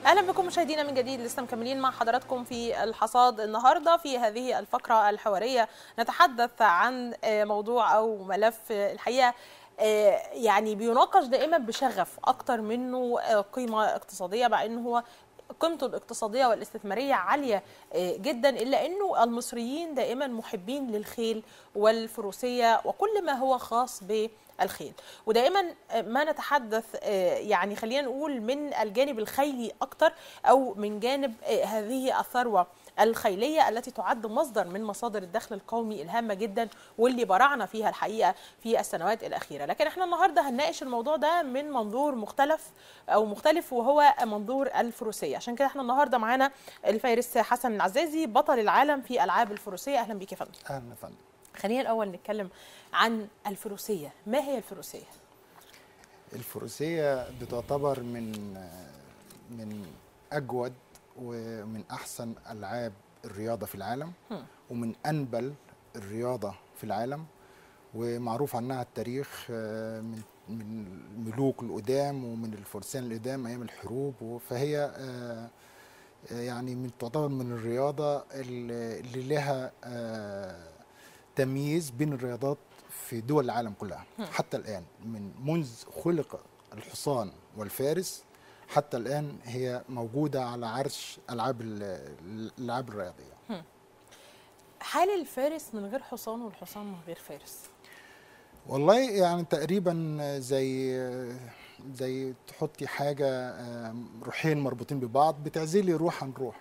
اهلا بكم مشاهدينا من جديد لسه مكملين مع حضراتكم في الحصاد النهارده في هذه الفقره الحواريه نتحدث عن موضوع او ملف الحقيقه يعني بيناقش دائما بشغف اكتر منه قيمه اقتصاديه مع انه هو قيمته الاقتصاديه والاستثماريه عاليه جدا الا انه المصريين دائما محبين للخيل والفروسيه وكل ما هو خاص بالخيل ودائما ما نتحدث يعني خلينا نقول من الجانب الخيلي اكتر او من جانب هذه الثروه الخيليه التي تعد مصدر من مصادر الدخل القومي الهامه جدا واللي برعنا فيها الحقيقه في السنوات الاخيره لكن احنا النهارده هنناقش الموضوع ده من منظور مختلف او مختلف وهو منظور الفروسيه عشان كده احنا النهارده معانا الفارس حسن العزازي بطل العالم في العاب الفروسيه اهلا بيك يا فندم اهلا يا فندم خلينا الاول نتكلم عن الفروسيه ما هي الفروسيه الفروسيه بتعتبر من من اجود ومن احسن العاب الرياضه في العالم ومن انبل الرياضه في العالم ومعروف عنها التاريخ من من الملوك القدام ومن الفرسان القدام ايام الحروب فهي يعني من تعتبر من الرياضه اللي لها تمييز بين الرياضات في دول العالم كلها حتى الان من منذ خلق الحصان والفارس حتى الان هي موجوده على عرش العاب الالعاب الرياضيه حال الفارس من غير حصان والحصان من غير فارس والله يعني تقريبا زي زي تحطي حاجه روحين مربوطين ببعض بتعزلي روح عن روح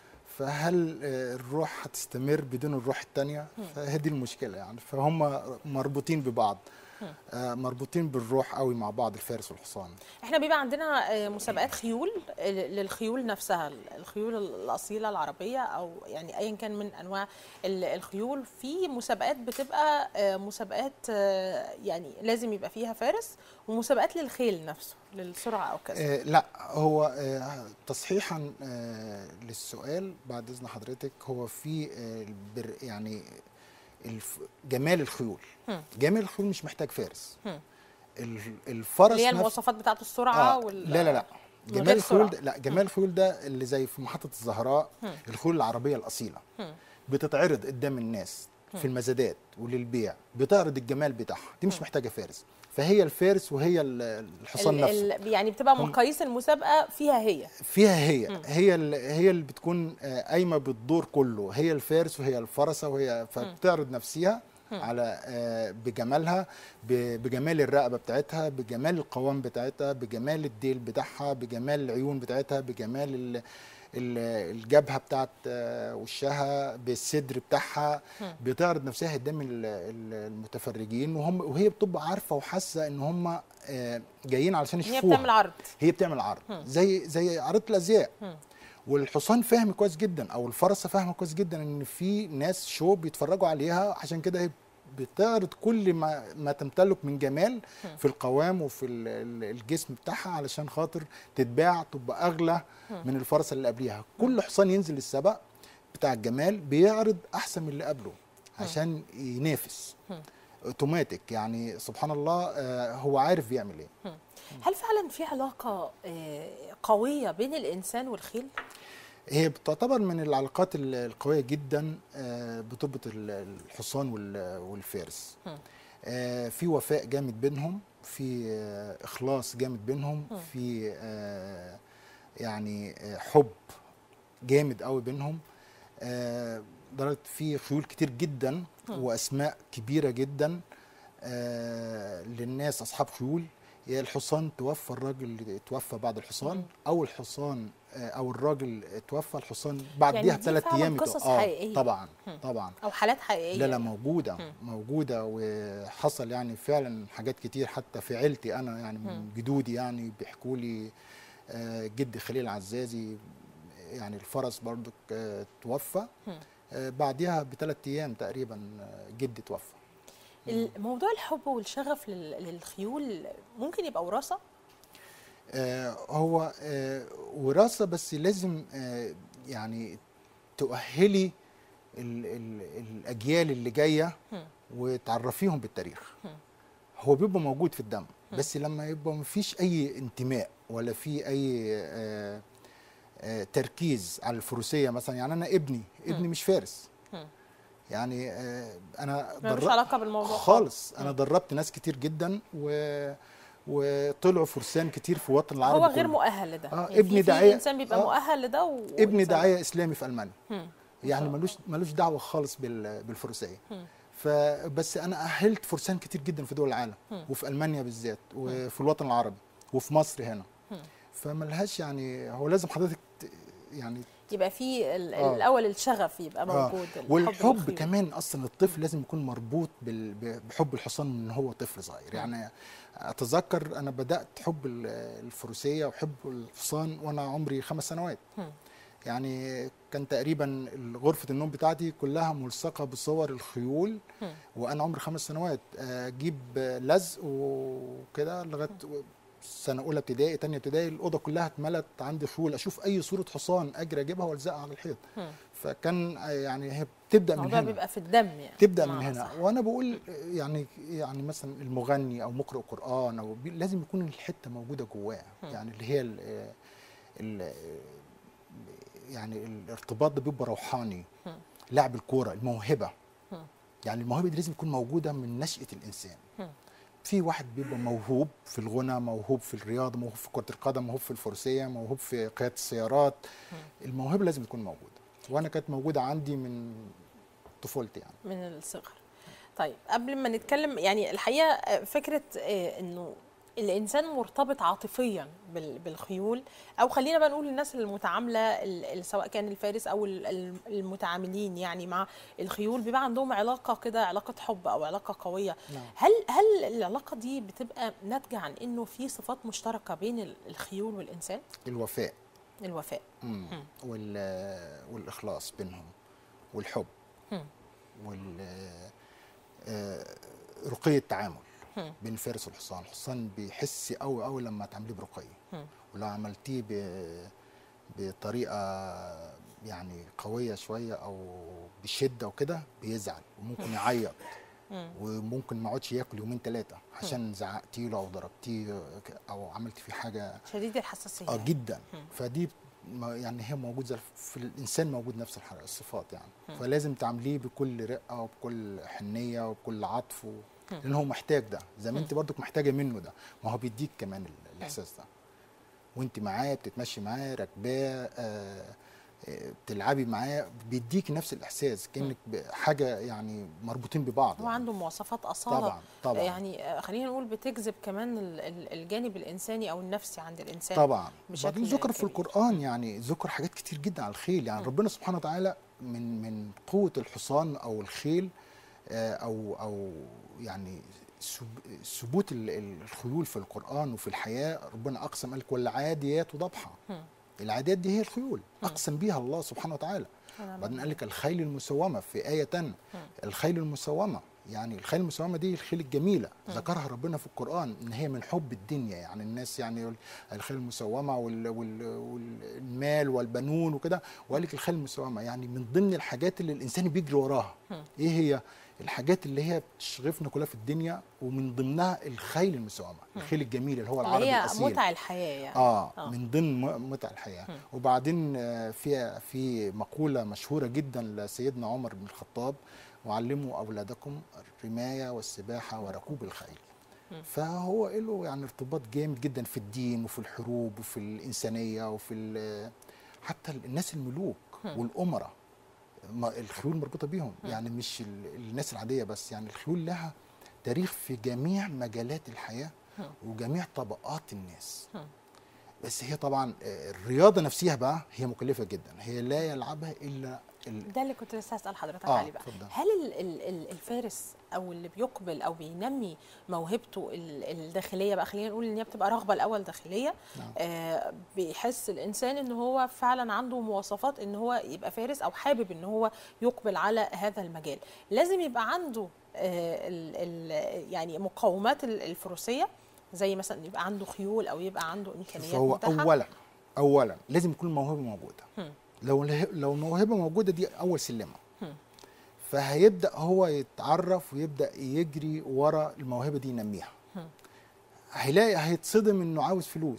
فهل الروح هتستمر بدون الروح الثانيه فهي دي المشكله يعني فهم مربوطين ببعض مربوطين بالروح قوي مع بعض الفارس والحصان احنا بيبقى عندنا مسابقات خيول للخيول نفسها الخيول الاصيله العربيه او يعني ايا كان من انواع الخيول في مسابقات بتبقى مسابقات يعني لازم يبقى فيها فارس ومسابقات للخيل نفسه للسرعه او كذا آه لا هو آه تصحيحا آه للسؤال بعد اذن حضرتك هو في آه يعني الف... جمال الخيول م. جمال الخيول مش محتاج فارس م. الفرس اللي هي المواصفات بتاعه السرعه آه وال... لا لا لا جمال الخيول ده لا جمال الخيول ده اللي زي في محطه الزهراء م. الخيول العربيه الاصيله م. بتتعرض قدام الناس في المزادات وللبيع بتعرض الجمال بتاعها دي مش محتاجه فارس فهي الفارس وهي الحصان ال نفسه ال يعني بتبقى مقاييس المسابقه فيها هي فيها هي م. هي ال هي اللي بتكون قايمه بالدور كله هي الفارس وهي الفرسه وهي فبتعرض نفسها م. على بجمالها بجمال الرقبه بتاعتها بجمال القوام بتاعتها بجمال الديل بتاعها بجمال العيون بتاعتها بجمال الجبهه بتاعت وشها بالصدر بتاعها بتعرض نفسها قدام المتفرجين وهم وهي بتبقى عارفه وحاسه ان هم جايين علشان يشوفوها هي بتعمل عرض هي بتعمل عرض زي زي عرض الازياء والحصان فاهم كويس جدا او الفرسه فاهمه كويس جدا ان في ناس شو بيتفرجوا عليها عشان كده هي بتعرض كل ما ما تمتلك من جمال في القوام وفي الجسم بتاعها علشان خاطر تتباع تبقى اغلى من الفرس اللي قبليها كل حصان ينزل السبق بتاع الجمال بيعرض احسن من اللي قبله عشان ينافس اوتوماتيك يعني سبحان الله هو عارف بيعمل ايه هل فعلا في علاقه قويه بين الانسان والخيل هي بتعتبر من العلاقات القوية جدا بتربط الحصان والفارس في وفاء جامد بينهم في إخلاص جامد بينهم في يعني حب جامد قوي بينهم درجة في خيول كتير جدا وأسماء كبيرة جدا للناس أصحاب خيول يا الحصان توفى الراجل توفى بعد الحصان او الحصان او الراجل توفى الحصان بعديها يعني بثلاث ايام قصص آه حقيقيه طبعا طبعا او حالات حقيقيه لا لا موجوده م. موجوده وحصل يعني فعلا حاجات كتير حتى في عيلتي انا يعني من جدودي يعني بيحكوا لي جدي خليل عزازي يعني الفرس برضك توفى بعديها بثلاث ايام تقريبا جدي توفى موضوع الحب والشغف للخيول ممكن يبقى وراثه آه هو آه وراثه بس لازم آه يعني تؤهلي ال ال الاجيال اللي جايه وتعرفيهم بالتاريخ هو بيبقى موجود في الدم بس لما يبقى مفيش اي انتماء ولا في اي آه آه، تركيز على الفروسيه مثلا يعني انا ابني ابني مش فارس مم. يعني آه، انا ملوش در- علاقه بالموضوع خالص انا مم. دربت ناس كتير جدا و وطلعوا فرسان كتير في الوطن العربي هو غير كله. مؤهل لده آه، يعني ابني في, في داعية- انسان بيبقى آه. مؤهل لده و... ابني وإنسان- داعيه اسلامي في المانيا مم. يعني شاء ملوش ملوش دعوه خالص بال- بالفروسيه مم. فبس انا اهلت فرسان كتير جدا في دول العالم مم. وفي المانيا بالذات وفي الوطن العربي وفي مصر هنا مم. فملهاش يعني هو لازم حضرتك ت- يعني يبقى في ال- آه. الاول الشغف يبقى آه. موجود الحب والحب والخيول. كمان اصلا الطفل لازم يكون مربوط بال- ب- بحب الحصان من هو طفل صغير يعني اتذكر انا بدات حب ال- الفروسيه وحب الحصان وانا عمري خمس سنوات مم. يعني كان تقريبا غرفه النوم بتاعتي كلها ملصقه بصور الخيول مم. وانا عمري خمس سنوات اجيب لزق وكده لغايه سنه اولى ابتدائي تانية ابتدائي الاوضه كلها اتملت عندي خيول اشوف اي صوره حصان اجري اجيبها والزقها على الحيط مم. فكان يعني هي بتبدا من الموضوع هنا بيبقى في الدم يعني تبدا من بمعنى هنا صح. وانا بقول يعني يعني مثلا المغني او مقرئ قران او بي- لازم يكون الحته موجوده جواه مم. يعني اللي هي ال ال يعني الارتباط ده بيبقى روحاني مم. لعب الكوره الموهبه مم. يعني الموهبه دي لازم تكون موجوده من نشاه الانسان مم. في واحد بيبقى موهوب في الغنى موهوب في الرياضه موهوب في كره القدم موهوب في الفروسيه موهوب في قياده السيارات الموهبه لازم تكون موجوده وانا كانت موجوده عندي من طفولتي يعني من الصغر طيب قبل ما نتكلم يعني الحقيقه آه، فكره آه، انه الانسان مرتبط عاطفيا بال- بالخيول او خلينا بقى نقول للناس المتعامله ال- ال- سواء كان الفارس او ال- ال- المتعاملين يعني مع الخيول بيبقى عندهم علاقه كده علاقه حب او علاقه قويه نعم. هل هل العلاقه دي بتبقى ناتجه عن انه في صفات مشتركه بين ال- الخيول والانسان الوفاء الوفاء مم. مم. وال والاخلاص بينهم والحب مم. وال آه، رقي التعامل مم. بين الفارس والحصان الحصان بيحس قوي قوي لما تعمليه برقي مم. ولو عملتيه ب- بطريقه يعني قويه شويه او بشده وكده بيزعل وممكن يعيط مم. وممكن ما يقعدش ياكل يومين ثلاثه عشان زعقتي له او ضربتيه او عملت فيه حاجه شديد الحساسيه اه جدا مم. فدي ما- يعني هي موجوده في الانسان موجود نفس الح- الصفات يعني مم. فلازم تعامليه بكل رقه وبكل حنيه وبكل عطف و... مم. لان هو محتاج ده زي ما مم. انت برضك محتاجه منه ده ما هو بيديك كمان ال- الاحساس ده وانت معاه بتتمشي معاه راكباه آه، آه، بتلعبي معاه بيديك نفس الاحساس كانك ب- حاجه يعني مربوطين ببعض هو يعني. عنده مواصفات اصاله طبعا طبعا يعني آه، خلينا نقول بتجذب كمان ال- ال- الجانب الانساني او النفسي عند الانسان طبعا بشكل بعدين ذكر في كبير. القران يعني ذكر حاجات كتير جدا على الخيل يعني مم. ربنا سبحانه وتعالى من من قوه الحصان او الخيل آه، او او يعني سب- ثبوت ال- ال- الخيول في القران وفي الحياه ربنا اقسم قال لك والعاديات ضبحا مم. العاديات دي هي الخيول اقسم بيها الله سبحانه وتعالى أنا بعدين ما- قال لك الخيل المسومه في ايه تانية الخيل المسومه يعني الخيل المسومه دي الخيل الجميله ذكرها ربنا في القران ان هي من حب الدنيا يعني الناس يعني يقول الخيل المسومه وال وال والمال والبنون وكده وقال لك الخيل المسومه يعني من ضمن الحاجات اللي الانسان بيجري وراها مم. ايه هي الحاجات اللي هي بتشغفنا كلها في الدنيا ومن ضمنها الخيل المسومه الخيل الجميل اللي هو العربي اللي هي الاصيل متع الحياه يعني آه, آه. من ضمن م- متع الحياه مم. وبعدين آه، في في مقوله مشهوره جدا لسيدنا عمر بن الخطاب وعلموا اولادكم الرمايه والسباحه وركوب الخيل مم. فهو له يعني ارتباط جامد جدا في الدين وفي الحروب وفي الانسانيه وفي ال- حتى الناس الملوك مم. والامراء ما- الخيول مربوطه بيهم يعني مش ال- الناس العاديه بس يعني الخيول لها تاريخ في جميع مجالات الحياه مم. وجميع طبقات الناس مم. بس هي طبعا آه، الرياضه نفسها بقى هي مكلفه جدا هي لا يلعبها الا ال... ده اللي كنت لسه هسال حضرتك آه، عليه بقى اتفضل. هل ال- ال- ال- الفارس او اللي بيقبل او بينمي موهبته ال- الداخليه بقى خلينا نقول ان هي بتبقى رغبه الاول داخليه نعم. آه بيحس الانسان ان هو فعلا عنده مواصفات ان هو يبقى فارس او حابب ان هو يقبل على هذا المجال لازم يبقى عنده آه ال ال يعني مقومات ال- الفروسيه زي مثلا يبقى عنده خيول او يبقى عنده امكانيات فهو متاحه اولا اولا لازم يكون الموهبه موجوده هم. لو اله- لو الموهبه موجوده دي اول سلمه هم. فهيبدا هو يتعرف ويبدا يجري ورا الموهبه دي ينميها هم. هيلاقي هيتصدم انه عاوز فلوس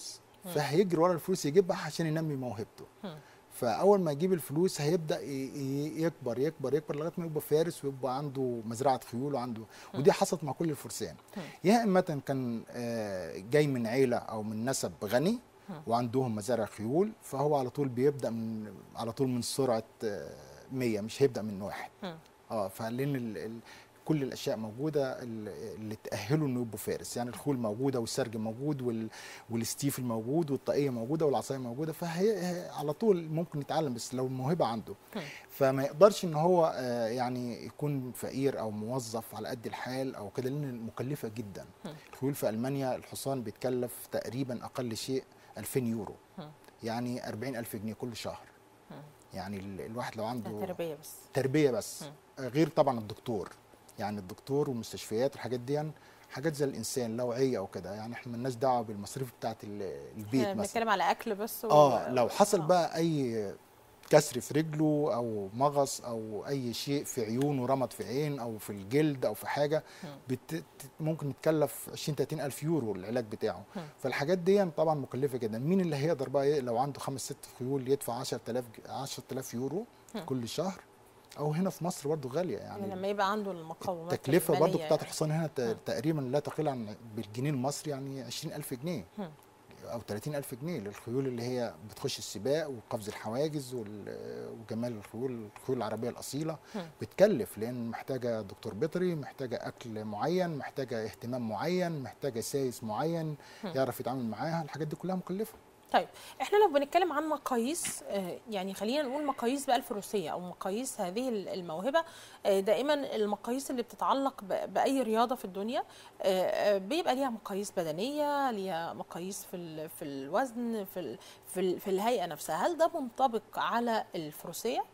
فهيجري ورا الفلوس يجيبها عشان ينمي موهبته فاول ما يجيب الفلوس هيبدا ي- ي- يكبر يكبر يكبر لغايه ما يبقى فارس ويبقى عنده مزرعه خيول وعنده ودي حصلت مع كل الفرسان يا اما كان آه، جاي من عيله او من نسب غني وعندهم مزارع خيول فهو على طول بيبدا من على طول من سرعه آه، 100 مش هيبدا من واحد اه فلان ال- ال- كل الاشياء موجوده ال- اللي تاهله انه يبقوا فارس يعني الخول موجوده والسرج موجود وال والستيفل موجود والطاقيه موجوده والعصايه موجوده فهي هي على طول ممكن يتعلم بس لو الموهبه عنده فما يقدرش ان هو آه، يعني يكون فقير او موظف على قد الحال او كده لان مكلفه جدا الخيول في المانيا الحصان بيتكلف تقريبا اقل شيء 2000 يورو يعني 40000 جنيه كل شهر يعني ال- الواحد لو عنده ده تربيه بس تربيه بس غير طبعا الدكتور يعني الدكتور والمستشفيات والحاجات دي حاجات زي الانسان لوعيه او كده يعني احنا مالناش دعوه بالمصاريف بتاعت ال- البيت احنا مثلا بنتكلم على اكل بس و... اه لو حصل آه. بقى اي كسر في رجله او مغص او اي شيء في عيونه رمد في عين او في الجلد او في حاجه بت... ت- ممكن يتكلف 20 30 الف يورو العلاج بتاعه فالحاجات دي طبعا مكلفه جدا مين اللي هيقدر بقى ي- لو عنده خمس ست خيول يدفع 10000 ج- 10000 يورو كل شهر او هنا في مصر برضه غاليه يعني يعني لما يبقى عنده المقومات التكلفه برضه المالية بتاعت الحصان هنا ت- تقريبا لا تقل عن بالجنيه المصري يعني 20000 جنيه هم. او 30000 جنيه للخيول اللي هي بتخش السباق وقفز الحواجز وال- وجمال الخيول الخيول العربيه الاصيله هم. بتكلف لان محتاجه دكتور بيطري محتاجه اكل معين محتاجه اهتمام معين محتاجه سايس معين يعرف يتعامل معاها الحاجات دي كلها مكلفه طيب احنا لو بنتكلم عن مقاييس آه، يعني خلينا نقول مقاييس بقى الفروسيه او مقاييس هذه ال- الموهبه آه، دائما المقاييس اللي بتتعلق ب- باي رياضه في الدنيا آه، آه، بيبقى ليها مقاييس بدنيه ليها مقاييس في ال- في الوزن في ال- في ال- في الهيئه نفسها هل ده منطبق على الفروسيه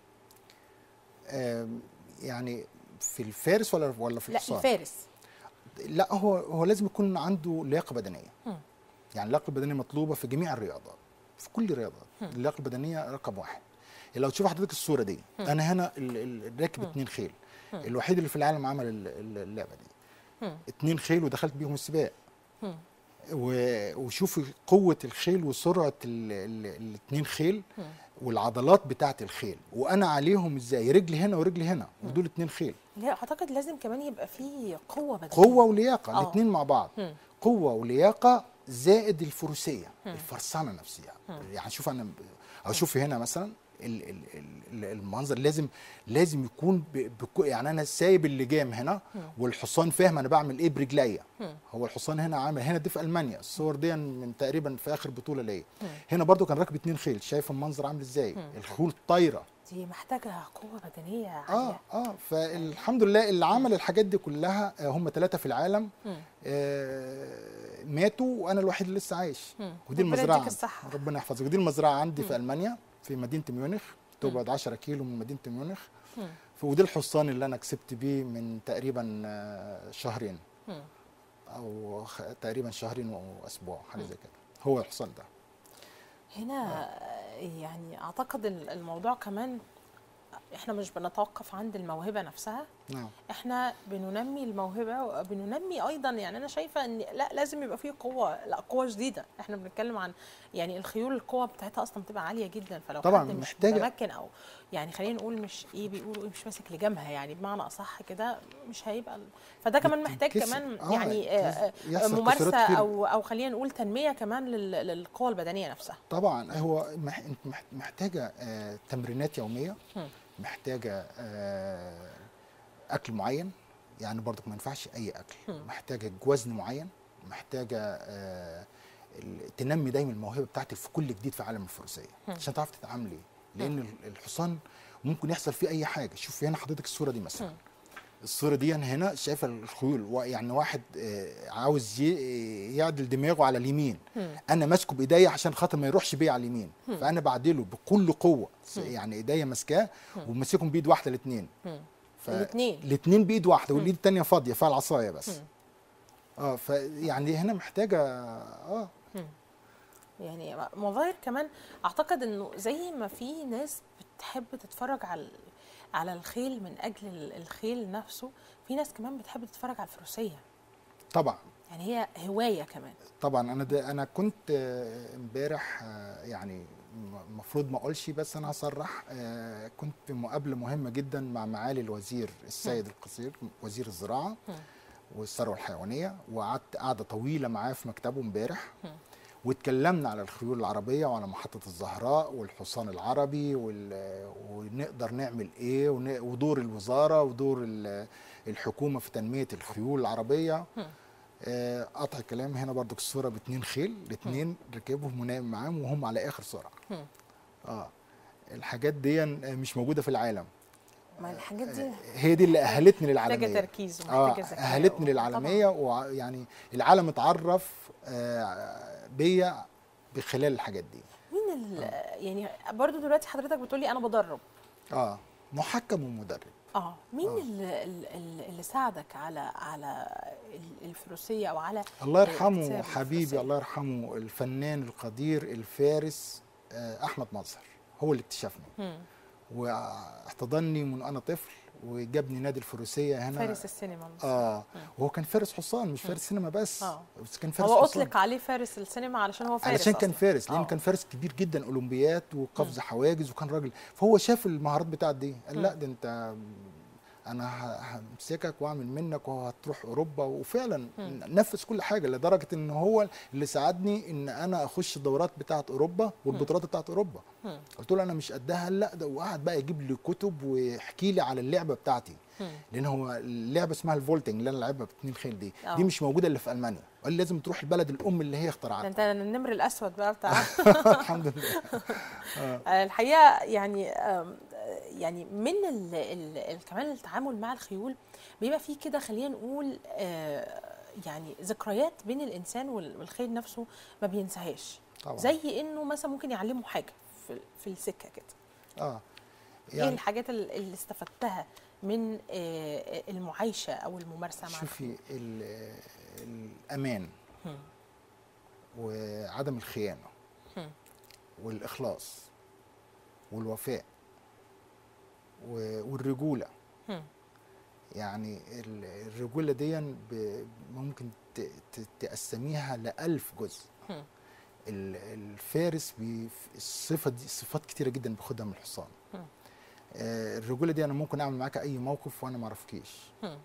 آم، يعني في الفارس ولا ولا في لا الحصان الفارس لا هو هو لازم يكون عنده لياقه بدنيه مم. يعني اللياقه البدنيه مطلوبه في جميع الرياضات في كل الرياضات اللياقه البدنيه رقم واحد لو تشوف حضرتك الصوره دي انا هنا ال- ال- راكب اتنين خيل الوحيد اللي في العالم عمل ال- ال- اللعبه دي مم. اتنين خيل ودخلت بيهم السباق مم. و- وشوفي قوه الخيل وسرعه ال- ال- الاتنين خيل والعضلات بتاعت الخيل وانا عليهم ازاي رجلي هنا ورجلي هنا ودول اتنين خيل لا اعتقد لازم كمان يبقى فيه قوه بدنيه قوه ولياقه آه. الاثنين مع بعض مم. قوه ولياقه زائد الفروسيه الفرسانه نفسها يعني شوف انا او شوف هنا مثلا ال- ال- ال- المنظر لازم لازم يكون ب- بكو يعني انا سايب اللجام هنا والحصان فاهم انا بعمل ايه برجليا هو الحصان هنا عامل هنا دي في المانيا الصور دي من تقريبا في اخر بطوله ليا هنا برضو كان راكب اتنين خيل شايف المنظر عامل ازاي الخيول طايره دي محتاجه قوه بدنيه عاليه اه اه فالحمد لله اللي عمل الحاجات دي كلها آه، هم ثلاثه في العالم مم. آه ماتوا وانا الوحيد اللي لسه عايش مم. ودي ربنا المزرعه يديك الصحة. ربنا يحفظك ودي المزرعه عندي في المانيا في مدينه ميونخ تبعد 10 كيلو من مدينه ميونخ مم. ف- ودي الحصان اللي انا كسبت بيه من تقريبا آه، شهرين مم. او خ- تقريبا شهرين واسبوع حاجه زي كده هو الحصان ده هنا يعني اعتقد ال- الموضوع كمان احنا مش بنتوقف عند الموهبه نفسها نعم احنا بننمي الموهبه وبننمي ايضا يعني انا شايفه ان لا لازم يبقى فيه قوه لا قوه شديده احنا بنتكلم عن يعني الخيول القوه بتاعتها اصلا بتبقى عاليه جدا فلو طبعاً حد مش محتاجة- متمكن او يعني خلينا نقول مش ايه بيقولوا ايه مش ماسك لجامها يعني بمعنى اصح كده مش هيبقى ال- فده كمان محتاج بتنكسر. كمان آه، يعني آه، آه، يحصل كسرات ممارسه كتير. او او خلينا نقول تنميه كمان لل- للقوه البدنيه نفسها طبعا هو مح- انت مح- محتاجه آه، تمرينات يوميه مم. محتاجه آه، اكل معين يعني برضك ما ينفعش اي اكل مم. محتاجه وزن معين محتاجه آه، ال- تنمي دايما الموهبه بتاعتك في كل جديد في عالم الفروسيه مم. عشان تعرف تتعاملي لان ال- الحصان ممكن يحصل فيه اي حاجه شوفي هنا حضرتك الصوره دي مثلا مم. الصوره دي هنا شايفه الخيول و- يعني واحد آه، عاوز ي- يعدل دماغه على اليمين مم. انا ماسكه بايديا عشان خاطر ما يروحش بيا على اليمين فانا بعدله بكل قوه يعني ايديا ماسكاه وماسكهم بايد واحده الاثنين مم. الاتنين. الاثنين بايد واحده والايد الثانيه فاضيه فيها العصايه بس مم. اه فيعني هنا محتاجه اه يعني مظاهر كمان اعتقد انه زي ما في ناس بتحب تتفرج على على الخيل من اجل ال- الخيل نفسه في ناس كمان بتحب تتفرج على الفروسيه طبعا يعني هي هوايه كمان طبعا انا ده انا كنت آه، امبارح آه، يعني المفروض ما اقولش بس انا هصرح آه، كنت في مقابله مهمه جدا مع معالي الوزير السيد القصير وزير الزراعه مم. والثروه الحيوانيه وقعدت قعده طويله معاه في مكتبه امبارح مم. واتكلمنا على الخيول العربيه وعلى محطه الزهراء والحصان العربي وال- ونقدر نعمل ايه ون- ودور الوزاره ودور ال- الحكومه في تنميه الخيول العربيه مم. آه، قطع الكلام هنا برضو الصوره باتنين خيل الاثنين ركبهم ونايم معاهم وهم على اخر سرعه مم. اه الحاجات دي مش موجوده في العالم ما الحاجات دي هي دي اللي اهلتني محتاجه للعالميه تركيز اه ومحتاجه ذكاء اهلتني و- للعالميه ويعني العالم اتعرف آه، بيا بخلال الحاجات دي طبعاً. مين ال يعني برضو دلوقتي حضرتك بتقولي انا بدرب اه محكم ومدرب اه مين آه. اللي, اللي, اللي ساعدك على على ال- الفروسيه او على الله اكتساب يرحمه حبيبي الفروسية؟ الله يرحمه الفنان القدير الفارس آه، احمد مظهر هو اللي اكتشفني مم. واحتضنني من انا طفل وجابني نادي الفروسيه هنا فارس السينما المصرية. اه وهو كان فارس حصان مش فارس سينما بس آه. بس كان فارس هو حصان اطلق عليه فارس السينما علشان هو فارس علشان كان أصلاً. فارس لان آه. كان فارس كبير جدا اولمبيات وقفز حواجز وكان راجل فهو شاف المهارات بتاعت دي قال لا ده انت انا ه- همسكك واعمل منك وهتروح اوروبا وفعلا نفذ كل حاجه لدرجه ان هو اللي ساعدني ان انا اخش الدورات بتاعت اوروبا والبطولات بتاعت اوروبا مم. قلت له انا مش قدها قال لا ده وقعد بقى يجيب لي كتب ويحكي لي على اللعبه بتاعتي مم. لان هو اللعبه اسمها الفولتنج اللي انا لعبها باتنين خيل دي آه. دي مش موجوده الا في المانيا قال لي لازم تروح البلد الام اللي هي ده اخترعتها انت النمر الاسود بقى بتاع الحمد لله الحقيقه يعني آم، يعني من ال ال ال كمان التعامل مع الخيول بيبقى فيه كده خلينا نقول آه، يعني ذكريات بين الانسان وال- والخيل نفسه ما بينساهاش طبعا زي انه مثلا ممكن يعلمه حاجه في في السكه كده اه ايه يعني الحاجات ال- اللي استفدتها من آه، المعايشه او الممارسه مع الخيول شوفي ال- الامان هم. وعدم الخيانه هم. والاخلاص والوفاء و- والرجوله هم. يعني ال- الرجوله دي ب- ممكن ت- ت- تقسميها لألف جزء هم. ال- الفارس بي- الصفه دي صفات كتيره جدا بياخدها من الحصان هم. آه، الرجوله دي انا ممكن اعمل معاك اي موقف وانا ما اعرفكيش هم.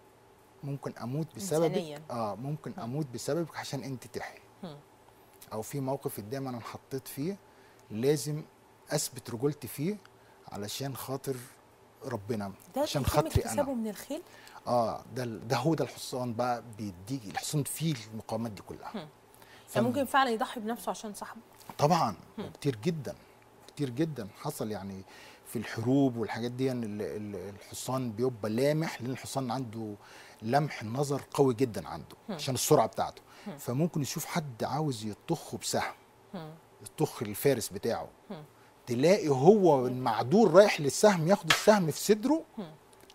ممكن اموت بسببك إنسانياً. اه ممكن هم. اموت بسببك عشان انت تحيي هم. او في موقف قدام انا انحطيت فيه لازم اثبت رجولتي فيه علشان خاطر ربنا ده عشان بيتم خاطري اكتسابه انا من الخيل اه ده ال- ده هو ده الحصان بقى بيديك الحصان فيه المقاومات دي كلها هم. ف- يعني ممكن فعلا يضحي بنفسه عشان صاحبه طبعا كتير جدا كتير جدا حصل يعني في الحروب والحاجات دي ال- ال- الحصان بيبقى لامح لان الحصان عنده لمح النظر قوي جدا عنده عشان السرعه بتاعته فممكن يشوف حد عاوز يطخه بسهم هم. يطخ الفارس بتاعه هم. تلاقي هو المعدول رايح للسهم ياخد السهم في صدره هم.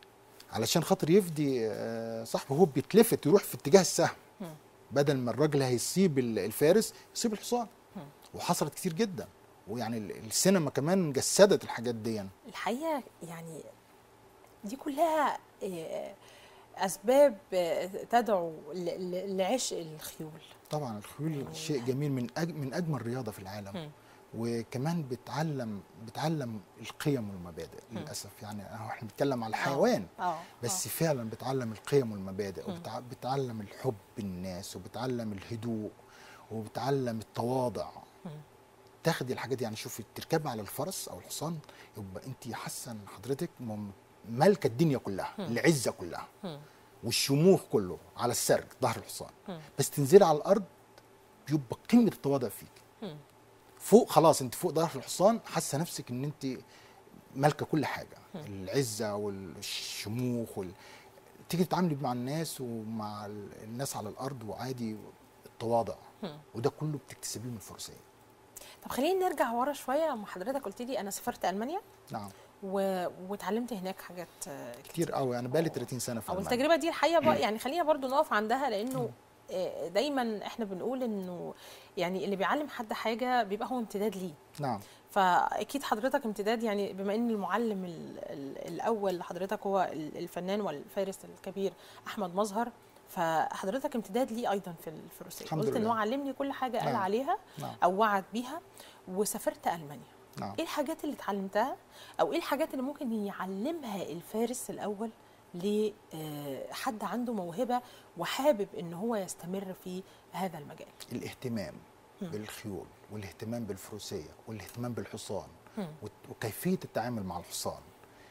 علشان خاطر يفدي آه، صاحبه هو بيتلفت يروح في اتجاه السهم هم. بدل ما الراجل هيصيب ال- الفارس يصيب الحصان هم. وحصلت كتير جدا ويعني ال- السينما كمان جسدت الحاجات دي الحقيقه يعني دي كلها آه، اسباب آه، تدعو ل- ل- لعشق الخيول طبعا الخيول يعني- شيء جميل من أج من اجمل رياضه في العالم هم. وكمان بتعلم بتعلم القيم والمبادئ للاسف يعني أهو احنا بنتكلم على الحيوان اه بس آه. فعلا بتعلم القيم والمبادئ وبتعلم الحب الناس وبتعلم الهدوء وبتعلم التواضع مم. تاخدي الحاجات دي يعني شوفي تركبي على الفرس او الحصان يبقى انت حاسه ان حضرتك مم- مالكه الدنيا كلها العزه كلها مم. والشموخ كله على السرج ظهر الحصان مم. بس تنزلي على الارض بيبقى قمه التواضع فيك مم. فوق خلاص انت فوق ظهر الحصان حاسه نفسك ان انت مالكه كل حاجه العزه والشموخ وال... تيجي تتعاملي مع الناس ومع ال- الناس على الارض وعادي التواضع مم. وده كله بتكتسبيه من الفروسيه طب خلينا نرجع ورا شويه لما حضرتك قلت لي انا سافرت المانيا نعم و... واتعلمت هناك حاجات آه، كتير كتير قوي انا بقالي 30 سنه في او المانيا التجربه دي الحقيقه بقى يعني خلينا برضو نقف عندها لانه آه، دايما احنا بنقول انه يعني اللي بيعلم حد حاجه بيبقى هو امتداد ليه نعم فاكيد حضرتك امتداد يعني بما ان المعلم ال ال الاول لحضرتك هو ال- الفنان والفارس الكبير احمد مظهر فحضرتك امتداد ليه ايضا في الفروسيه الحمد قلت ان لله. هو علمني كل حاجه قال نعم. عليها نعم او وعد بيها وسافرت المانيا نعم ايه الحاجات اللي اتعلمتها او ايه الحاجات اللي ممكن يعلمها الفارس الاول لحد عنده موهبه وحابب ان هو يستمر في هذا المجال الاهتمام مم. بالخيول والاهتمام بالفروسيه والاهتمام بالحصان مم. وت- وكيفيه التعامل مع الحصان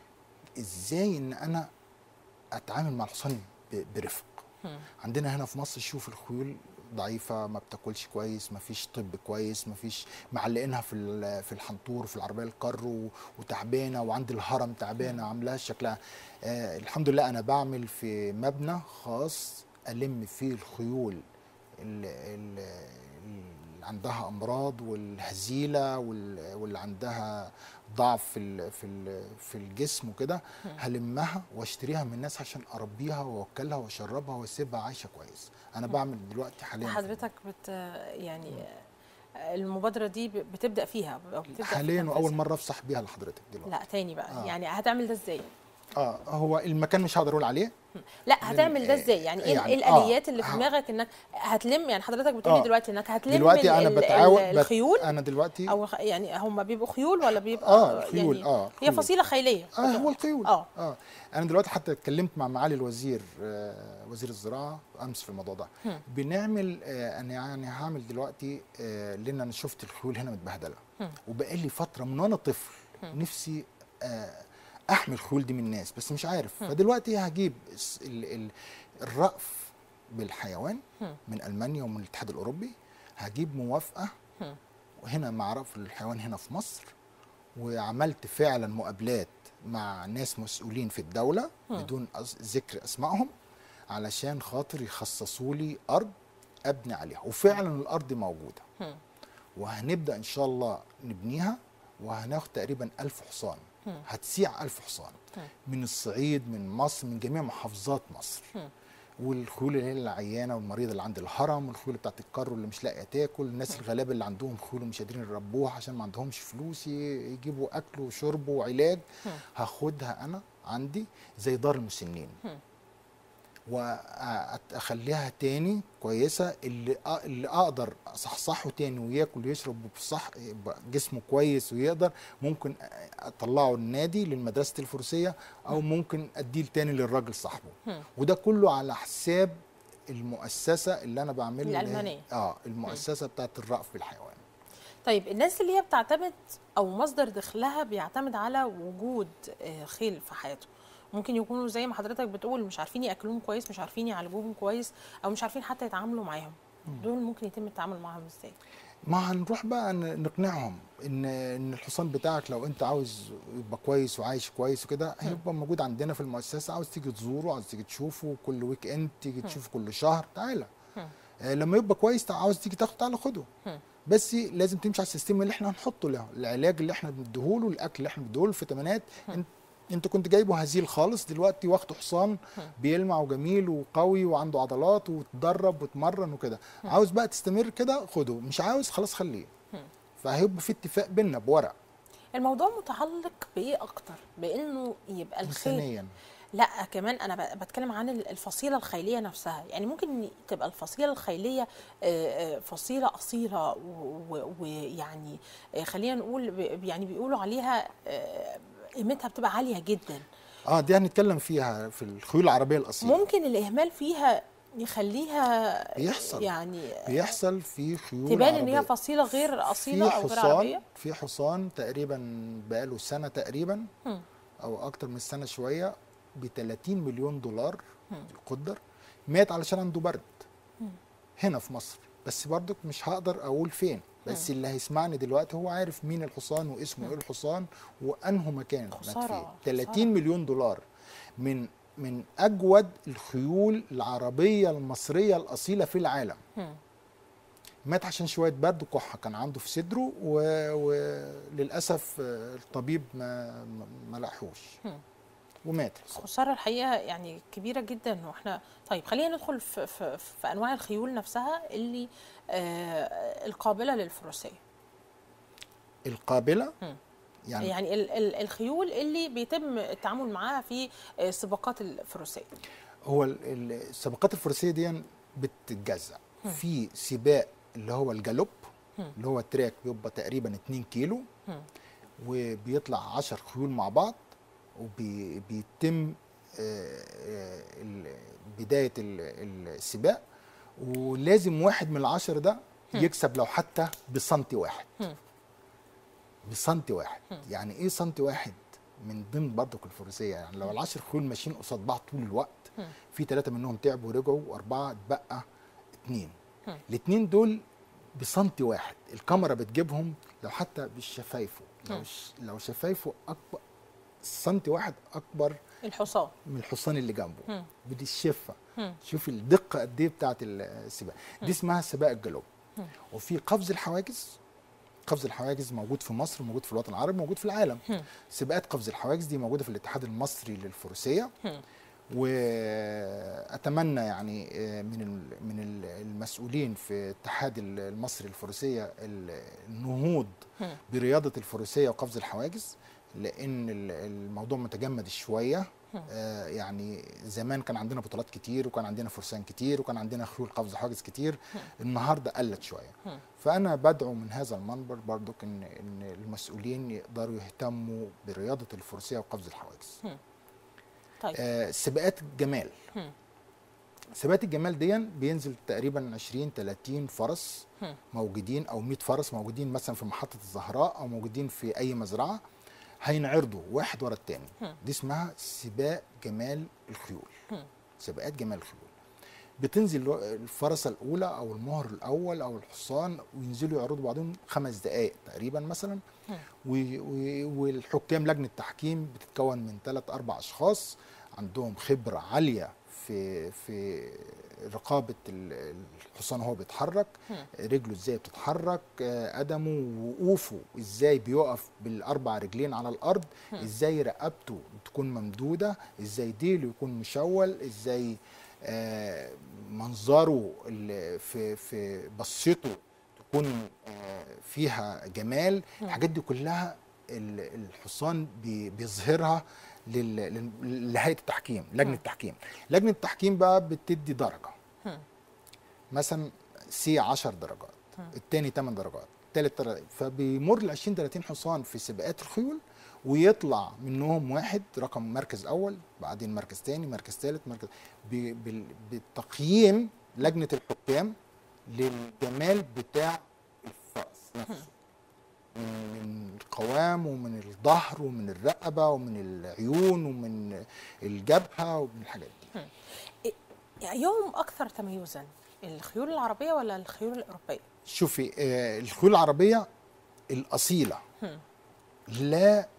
ازاي ان انا اتعامل مع الحصان ب- برفق مم. عندنا هنا في مصر شوف الخيول ضعيفه ما بتاكلش كويس ما فيش طب كويس ما فيش معلقينها في ال- في الحنطور في العربيه الكر و- وتعبانه وعند الهرم تعبانه عاملاها شكلها آه الحمد لله انا بعمل في مبنى خاص الم فيه الخيول اللي, اللي عندها امراض والهزيله وال- واللي عندها ضعف في ال- في ال- في الجسم وكده هلمها واشتريها من الناس عشان اربيها واوكلها واشربها واسيبها عايشه كويس انا بعمل دلوقتي حاليا حضرتك بت يعني المبادره دي ب- بتبدا فيها أو بتبدأ في حاليا واول تنفيذها. مره افصح بيها لحضرتك دلوقتي لا تاني بقى آه. يعني هتعمل ده ازاي اه هو المكان مش هقدر اقول عليه لا هتعمل ده لل- ازاي يعني ايه يعني- إيه الاليات آه، اللي في ه- دماغك انك هتلم يعني حضرتك بتقولي آه. دلوقتي انك هتلم دلوقتي ال- انا ال- بتعاون ال- بت- الخيول انا دلوقتي او خ- يعني هم بيبقوا خيول ولا بيبقى اه خيول يعني اه هي خيول. فصيله خيليه اه هو الخيول اه اه انا دلوقتي حتى اتكلمت مع معالي الوزير آه وزير الزراعه امس في الموضوع ده هم. بنعمل آه انا يعني هعمل دلوقتي آه لان انا شفت الخيول هنا متبهدله هم. وبقالي فتره من وانا طفل هم. نفسي آه احمي الخيول دي من الناس بس مش عارف فدلوقتي هجيب الس- ال ال الرأف بالحيوان هم. من المانيا ومن الاتحاد الاوروبي هجيب موافقه هم. وهنا مع رأف الحيوان هنا في مصر وعملت فعلا مقابلات مع ناس مسؤولين في الدولة هم. بدون أس- ذكر أسمائهم علشان خاطر يخصصوا لي أرض أبني عليها وفعلا الأرض موجودة هم. وهنبدأ إن شاء الله نبنيها وهناخد تقريبا ألف حصان هم. هتسيع ألف حصان هم. من الصعيد من مصر من جميع محافظات مصر هم. والخيول اللي هي العيانه والمريضه اللي عند الهرم والخيول بتاعت الكرو اللي مش لاقيه تاكل الناس الغلابه اللي عندهم خيول ومش قادرين يربوها عشان ما عندهمش فلوس ي- يجيبوا اكل وشرب وعلاج هم. هاخدها انا عندي زي دار المسنين هم. واخليها تاني كويسه اللي أ- اللي اقدر اصحصحه تاني وياكل ويشرب بصح يبقى جسمه كويس ويقدر ممكن اطلعه النادي للمدرسه الفروسيه او ممكن اديه تاني للراجل صاحبه هم. وده كله على حساب المؤسسه اللي انا بعملها اللي هي- الألمانية. اه المؤسسه بتاعت الرأف بالحيوان طيب الناس اللي هي بتعتمد او مصدر دخلها بيعتمد على وجود آه، خيل في حياته ممكن يكونوا زي ما حضرتك بتقول مش عارفين ياكلوهم كويس مش عارفين يعالجوهم كويس او مش عارفين حتى يتعاملوا معاهم دول ممكن يتم التعامل معاهم ازاي ما هنروح بقى ن- نقنعهم ان ان الحصان بتاعك لو انت عاوز يبقى كويس وعايش كويس وكده هيبقى موجود عندنا في المؤسسه عاوز تيجي تزوره عاوز تيجي تشوفه كل ويك اند تيجي تشوفه كل شهر تعالى هم. آه لما يبقى كويس تع- عاوز تيجي تاخده تعالى خده هم. بس لازم تمشي على السيستم اللي احنا هنحطه له العلاج اللي احنا بنديهوله الاكل اللي احنا بنديهوله الفيتامينات انت انت كنت جايبه هزيل خالص دلوقتي واخده حصان بيلمع وجميل وقوي وعنده عضلات وتدرب وتمرن وكده عاوز بقى تستمر كده خده مش عاوز خلاص خليه فهيبقى في اتفاق بينا بورق الموضوع متعلق بايه اكتر بانه يبقى الخيل انسانيا لا كمان انا ب- بتكلم عن ال- الفصيله الخيليه نفسها يعني ممكن تبقى الفصيله الخيليه آه، آه، فصيله اصيله و- و- ويعني آه، خلينا نقول ب- يعني بيقولوا عليها آه، قيمتها بتبقى عاليه جدا اه دي هنتكلم فيها في الخيول العربيه الاصيله ممكن الاهمال فيها يخليها بيحصل. يعني بيحصل في خيول تبان ان هي عربية. فصيله غير اصيله في او غير حصان عربيه في حصان تقريبا بقاله سنه تقريبا هم. او اكتر من سنه شويه ب 30 مليون دولار هم. قدر مات علشان عنده برد هنا في مصر بس برضك مش هقدر اقول فين بس اللي هيسمعني دلوقتي هو عارف مين الحصان واسمه ايه الحصان وانه مكان مات خسارة، فيه خسارة. 30 مليون دولار من من اجود الخيول العربيه المصريه الاصيله في العالم هم. مات عشان شويه برد وكحه كان عنده في صدره و- وللاسف آه، الطبيب ما ما- ما لحقوش هم. ومات خساره الحقيقه يعني كبيره جدا واحنا طيب خلينا ندخل في, في, في انواع الخيول نفسها اللي آه القابله للفروسيه القابله هم. يعني, يعني ال ال الخيول اللي بيتم التعامل معاها في آه، السباقات الفروسيه هو ال- ال- السباقات الفروسيه دي بتتجزأ في سباق اللي هو الجالوب اللي هو التراك بيبقى تقريبا 2 كيلو مم. وبيطلع 10 خيول مع بعض وبيتم بدايه ال- السباق ولازم واحد من العشر ده يكسب لو حتى بسنتي واحد مم. بسنتي واحد يعني ايه سنتي واحد من ضمن برضك الفروسيه يعني لو العشر خيول ماشيين قصاد بعض طول الوقت مم. في ثلاثه منهم تعبوا ورجعوا واربعه اتبقى اتنين مم. الاتنين دول بسنتي واحد الكاميرا بتجيبهم لو حتى بالشفايفه لو مم. ش... لو شفايفه اكبر سنتي واحد اكبر الحصان من الحصان اللي جنبه مم. بدي الشفه مم. شوف الدقه قد ايه بتاعت السباق دي اسمها سباق الجلوب مم. وفي قفز الحواجز قفز الحواجز موجود في مصر موجود في الوطن العربي موجود في العالم مم. سباقات قفز الحواجز دي موجوده في الاتحاد المصري للفروسيه مم. واتمنى يعني آه، من ال- من ال- المسؤولين في الاتحاد ال- المصري للفروسيه ال- النهوض مم. برياضه الفروسيه وقفز الحواجز لان ال- الموضوع متجمد شويه مم. آه، يعني زمان كان عندنا بطولات كتير وكان عندنا فرسان كتير وكان عندنا خيول قفز حواجز كتير النهارده قلت شويه مم. فانا بدعو من هذا المنبر برضك ان ان المسؤولين يقدروا يهتموا برياضه الفروسيه وقفز الحواجز طيب آه، سباقات الجمال مم. سباقات الجمال دي بينزل تقريبا 20 30 فرس مم. موجودين او 100 فرس موجودين مثلا في محطه الزهراء او موجودين في اي مزرعه هينعرضوا واحد ورا الثاني مم. دي اسمها سباق جمال الخيول مم. سباقات جمال الخيول بتنزل الفرسه الاولى او المهر الاول او الحصان وينزلوا يعرضوا بعضهم خمس دقائق تقريبا مثلا مم. و- و- والحكام لجنه التحكيم بتتكون من ثلاث اربع اشخاص عندهم خبره عاليه في في رقابه ال- الحصان وهو بيتحرك مم. رجله ازاي بتتحرك آه، قدمه وقوفه ازاي بيقف بالاربع رجلين على الارض ازاي رقبته تكون ممدوده ازاي ديله يكون مشول ازاي آه، منظره ال- في في بصته تكون آه، فيها جمال الحاجات دي كلها ال- الحصان بي- بيظهرها لل- لل- لهيئه التحكيم لجنه التحكيم لجنه التحكيم بقى بتدي درجه مم. مثلا سي 10 درجات الثاني 8 درجات الثالث درجة. فبيمر ال 20 30 حصان في سباقات الخيول ويطلع منهم واحد رقم مركز اول بعدين مركز ثاني مركز ثالث مركز ب- بال- بالتقييم لجنه الحكام للجمال بتاع الفرس نفسه من القوام ومن الظهر ومن الرقبه ومن العيون ومن الجبهه ومن الحاجات دي يوم اكثر تميزا الخيول العربيه ولا الخيول الاوروبيه شوفي آه، الخيول العربية الأصيلة هم. لا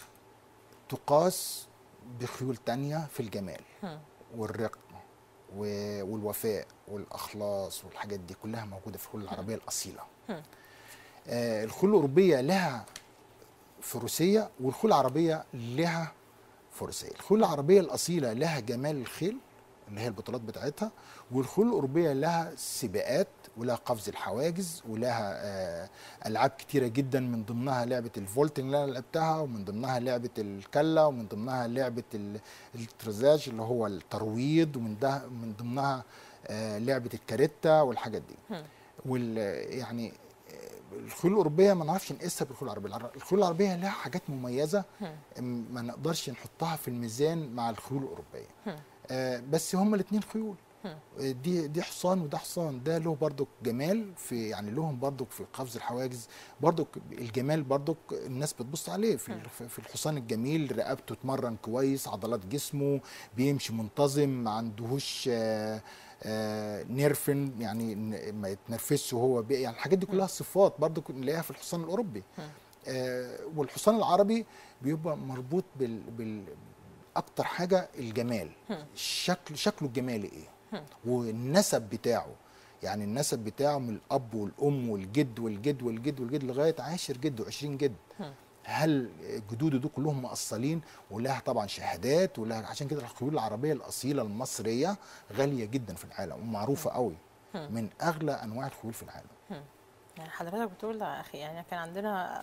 تقاس بخيول تانية في الجمال هم. والرقة و- والوفاء والأخلاص والحاجات دي كلها موجودة في الخيول العربية الأصيلة هم. آه، الخيول الأوروبية لها فروسية والخيول العربية لها فروسية الخيول العربية الأصيلة لها جمال الخيل اللي هي البطولات بتاعتها والخيول الأوروبية لها سباقات ولها قفز الحواجز ولها آه، ألعاب كتيرة جدا من ضمنها لعبة الفولتنج اللي أنا لعبتها ومن ضمنها لعبة الكلة ومن ضمنها لعبة ال- الترزاج اللي هو الترويض ومن ده من ضمنها آه، لعبة الكاريتا والحاجات دي هم. وال يعني آه، الخيول الاوروبيه ما نعرفش نقيسها بالخيول العربيه العر- الخيول العربيه لها حاجات مميزه هم. م- ما نقدرش نحطها في الميزان مع الخيول الاوروبيه هم. آه، بس هما الاثنين خيول هم. آه، دي دي حصان وده حصان ده له برضك جمال في يعني لهم برضك في قفز الحواجز برضك الجمال برضك الناس بتبص عليه في ال- في الحصان الجميل رقبته اتمرن كويس عضلات جسمه بيمشي منتظم ما عندهوش آه، آه، نيرفن يعني ن- ما يتنرفزش وهو بي يعني الحاجات دي كلها صفات برضك نلاقيها في الحصان الاوروبي هم. آه، والحصان العربي بيبقى مربوط بال, بال اكتر حاجه الجمال هم. الشكل شكله الجمالي ايه هم. والنسب بتاعه يعني النسب بتاعه من الاب والام والجد والجد والجد والجد لغايه عاشر جد و20 جد هم. هل جدوده دول كلهم مؤصلين ولها طبعا شهادات ولها عشان كده الخيول العربيه الاصيله المصريه غاليه جدا في العالم ومعروفه قوي هم. من اغلى انواع الخيول في العالم يعني حضرتك بتقول ده يا اخي يعني كان عندنا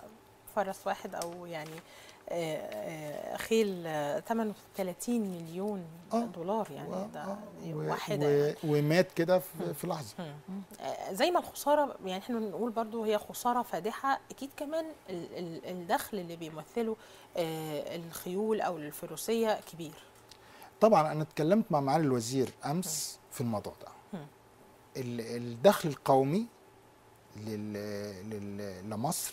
فرس واحد او يعني آه، آه، خيل آه، ثمنه 30 مليون آه. دولار يعني و- ده آه، و- واحده و- يعني. ومات كده في, في لحظه آه، زي ما الخساره يعني احنا بنقول برضو هي خساره فادحه اكيد كمان ال- ال- الدخل اللي بيمثله آه، الخيول او الفروسيه كبير طبعا انا اتكلمت مع معالي الوزير امس في الموضوع ده مم. ال- الدخل القومي لل لل لمصر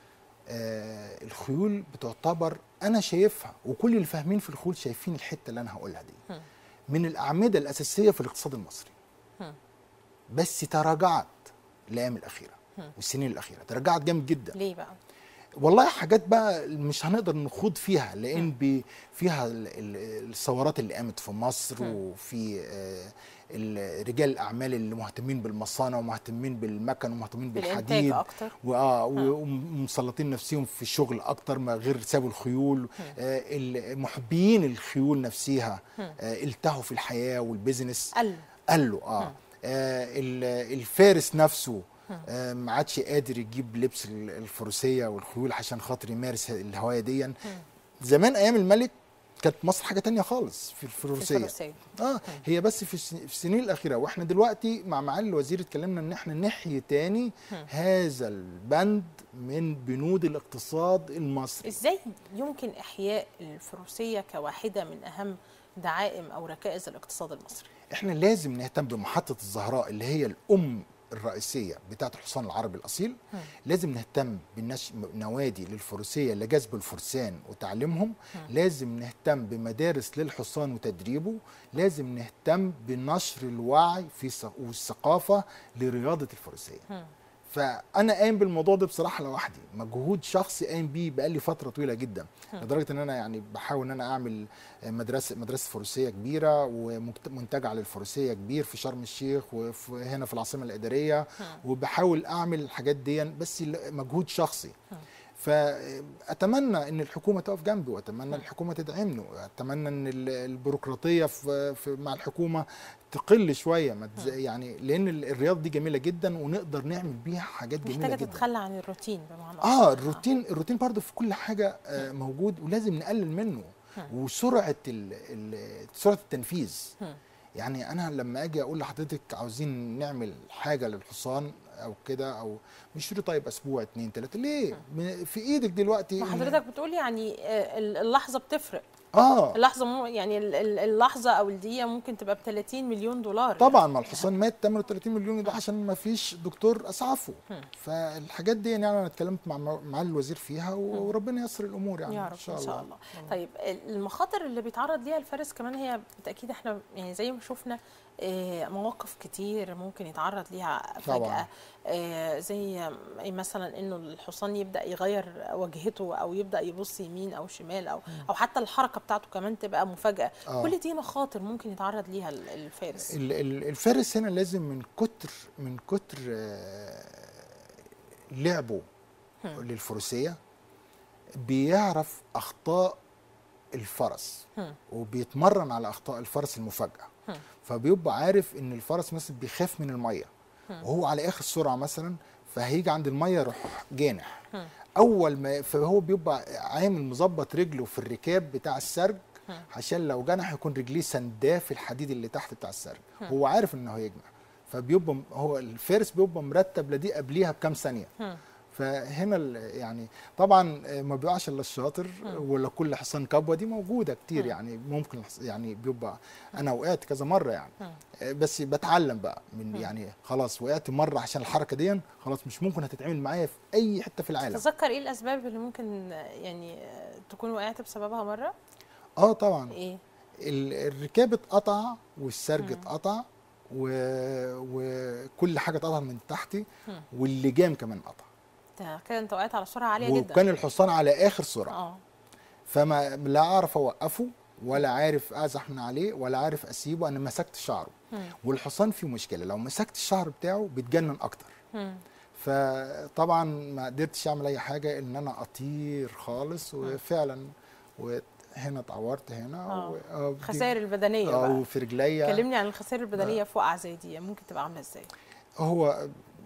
آه الخيول بتعتبر انا شايفها وكل اللي فاهمين في الخيول شايفين الحته اللي انا هقولها دي مم. من الاعمده الاساسيه في الاقتصاد المصري مم. بس تراجعت الايام الاخيره مم. والسنين الاخيره تراجعت جامد جدا ليه بقى؟ والله حاجات بقى مش هنقدر نخوض فيها لان بي فيها ال- ال- الثورات اللي قامت في مصر مم. وفي آه، ال- رجال الاعمال اللي مهتمين بالمصانع ومهتمين بالمكن ومهتمين بالانتاج بالحديد اكتر واه ومسلطين نفسهم في الشغل اكتر ما غير سابوا الخيول آه ال- محبيين الخيول نفسها مم. آه التهوا في الحياه والبيزنس قل قال له اه, آه ال- الفارس نفسه آه ما عادش قادر يجيب لبس ال- الفروسيه والخيول عشان خاطر يمارس الهوايه دي زمان ايام الملك كانت مصر حاجه تانية خالص في في الفروسيه الفروسيه اه هي بس في السن- في السنين الاخيره واحنا دلوقتي مع معالي الوزير اتكلمنا ان احنا نحيي تاني هذا البند من بنود الاقتصاد المصري ازاي يمكن احياء الفروسيه كواحده من اهم دعائم او ركائز الاقتصاد المصري؟ احنا لازم نهتم بمحطه الزهراء اللي هي الام الرئيسيه بتاعه الحصان العربي الاصيل مم. لازم نهتم بالنشء نوادي للفروسيه لجذب الفرسان وتعليمهم لازم نهتم بمدارس للحصان وتدريبه لازم نهتم بنشر الوعي في ث- والثقافه لرياضه الفروسيه مم. فانا قايم بالموضوع ده بصراحه لوحدي مجهود شخصي قايم بيه بقالي فتره طويله جدا لدرجه ان انا يعني بحاول ان انا اعمل مدرسه مدرسه فروسيه كبيره ومنتجع للفروسيه كبير في شرم الشيخ وهنا في العاصمه الاداريه وبحاول اعمل الحاجات دي بس مجهود شخصي فاتمنى ان الحكومه تقف جنبي واتمنى الحكومه تدعمني واتمنى ان ال- البيروقراطيه في في مع الحكومه تقل شويه ما تز- يعني لان ال- الرياضه دي جميله جدا ونقدر نعمل بيها حاجات جميله محتاجه جدا تتخلى عن الروتين بمعنى اه أصح. الروتين الروتين برضه في كل حاجه آه موجود ولازم نقلل منه وسرعه ال ال سرعه التنفيذ مم. يعني انا لما اجي اقول لحضرتك عاوزين نعمل حاجه للحصان او كده او نشتري طيب اسبوع اتنين تلاته ليه م- في ايدك دلوقتي ما إن- حضرتك بتقول يعني آه، ال- اللحظه بتفرق اه اللحظه مو يعني ال- ال- اللحظه او الدقيقه ممكن تبقى ب 30 مليون دولار طبعا ما الحصان مات 38 مليون ده عشان ما فيش دكتور اسعفه فالحاجات دي يعني انا اتكلمت مع مع الوزير فيها وربنا ييسر الامور يعني يا رب ان شاء الله, الله. طيب المخاطر اللي بيتعرض ليها الفارس كمان هي بالتاكيد احنا يعني زي ما شفنا آه، مواقف كتير ممكن يتعرض ليها طبعاً. فجأة آه، زي مثلا انه الحصان يبدا يغير وجهته او يبدا يبص يمين او شمال او او حتى الحركه بتاعته كمان تبقى مفاجاه آه. كل دي مخاطر ممكن يتعرض ليها ال- الفارس ال- ال- الفارس هنا لازم من كتر من كتر آه، لعبه للفروسيه بيعرف اخطاء الفرس هم. وبيتمرن على اخطاء الفرس المفاجئه هم. فبيبقى عارف ان الفرس مثلا بيخاف من الميه وهو على اخر سرعه مثلا فهيجي عند الميه يروح جانح هم. اول ما فهو بيبقى عامل مظبط رجله في الركاب بتاع السرج هم. عشان لو جنح يكون رجليه سنداه في الحديد اللي تحت بتاع السرج هو عارف انه هيجنح فبيبقى هو الفارس بيبقى مرتب لدي قبليها بكام ثانيه هم. فهنا ال- يعني طبعا ما بيقعش الا الشاطر ولا كل حصان كبوه دي موجوده كتير يعني ممكن الحص- يعني بيبقى انا وقعت كذا مره يعني بس بتعلم بقى من يعني خلاص وقعت مره عشان الحركه دي خلاص مش ممكن هتتعمل معايا في اي حته في العالم تتذكر ايه الاسباب اللي ممكن يعني آه، تكون وقعت بسببها مره اه طبعا ايه ال- الركاب اتقطع والسرج اتقطع و- وكل حاجه اتقطع من تحتي مم. واللجام كمان قطع ده كده انت وقعت على سرعه عاليه جدا وكان الحصان على اخر سرعه اه فما لا اعرف اوقفه ولا عارف ازح من عليه ولا عارف اسيبه انا مسكت شعره مم. والحصان فيه مشكله لو مسكت الشعر بتاعه بيتجنن اكتر مم. فطبعا ما قدرتش اعمل اي حاجه ان انا اطير خالص وفعلا وهنا اتعورت هنا آه. و- آه، دي- الخسائر البدنيه اه بقى وفي رجليا كلمني عن الخسائر البدنيه في وقعه زي دي ممكن تبقى عامله ازاي هو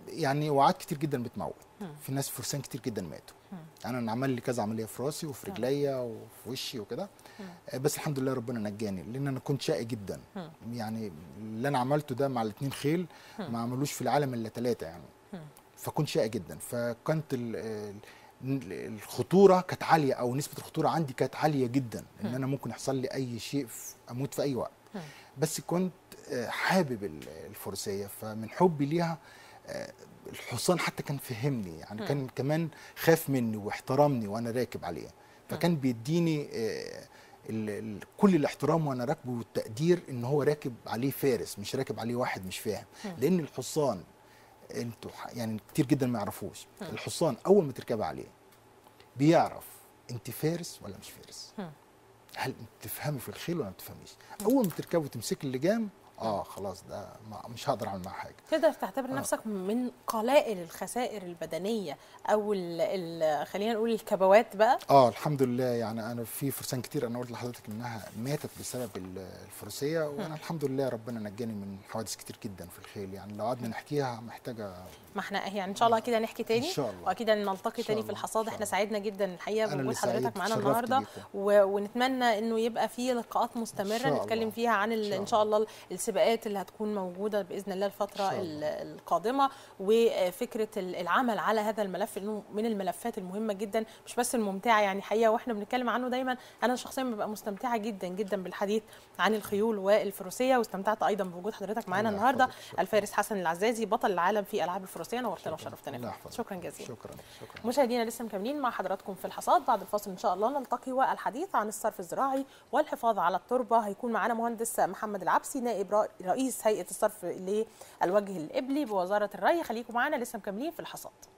يعني وعات كتير جدا بتموت في ناس فرسان كتير جدا ماتوا انا أنا عمل لي كذا عمليه في راسي وفي رجليا وفي وشي وكده آه، بس الحمد لله ربنا نجاني لان انا كنت شقي جدا يعني اللي انا عملته ده مع الاثنين خيل ما عملوش في العالم الا ثلاثه يعني فكنت شقي جدا فكانت ال- ال- الخطوره كانت عاليه او نسبه الخطوره عندي كانت عاليه جدا ان انا ممكن يحصل لي اي شيء في- اموت في اي وقت بس كنت آه، حابب ال- الفروسيه فمن حبي ليها آه، الحصان حتى كان فهمني يعني كان كمان خاف مني واحترمني وانا راكب عليه فكان بيديني آه، ال- ال- كل الاحترام وانا راكبه والتقدير ان هو راكب عليه فارس مش راكب عليه واحد مش فاهم لان الحصان انتوا ح- يعني كتير جدا ما يعرفوش الحصان اول ما تركب عليه بيعرف انت فارس ولا مش فارس هل انت تفهمي في الخيل ولا ما بتفهميش اول ما تركبي وتمسكي اللجام اه خلاص ده ما مش هقدر اعمل معاه حاجه تقدر تعتبر نفسك من قلائل الخسائر البدنيه او ال ال خلينا نقول الكبوات بقى اه الحمد لله يعني انا في فرسان كتير انا قلت لحضرتك انها ماتت بسبب ال- الفروسيه وانا الحمد لله ربنا نجاني من حوادث كتير جدا في الخيل يعني لو قعدنا نحكيها محتاجه ما احنا يعني ان شاء الله اكيد هنحكي تاني إن شاء الله. واكيد نلتقي إن شاء تاني في الله. الحصاد إن شاء احنا الله. سعدنا جدا الحقيقه أنا بوجود اللي سعيد. حضرتك معانا اتشرفت النهارده بيكم. و... ونتمنى انه يبقى في لقاءات مستمره إن شاء نتكلم الله. فيها عن ال... إن شاء ان شاء الله السباقات اللي هتكون موجوده باذن الله الفتره إن شاء ال- الله. القادمه وفكره ال- العمل على هذا الملف انه من الملفات المهمه جدا مش بس الممتعه يعني حقيقه واحنا بنتكلم عنه دايما انا شخصيا ببقى مستمتعه جدا جدا بالحديث عن الخيول والفروسيه واستمتعت ايضا بوجود حضرتك معانا الله النهارده يحفظك. شكراً. الفارس حسن العزازي بطل العالم في العاب الفروسيه نورتنا شكراً. وشرفتنا الله فيك. يحفظك. شكرا جزيلا شكرا شكرا مشاهدينا لسه مكملين مع حضراتكم في الحصاد بعد الفاصل ان شاء الله نلتقي والحديث عن الصرف الزراعي والحفاظ على التربه هيكون معانا مهندس محمد العبسي نائب را- رئيس هيئه الصرف للوجه الابلي بوزاره الري خليكم معانا لسه مكملين في الحصاد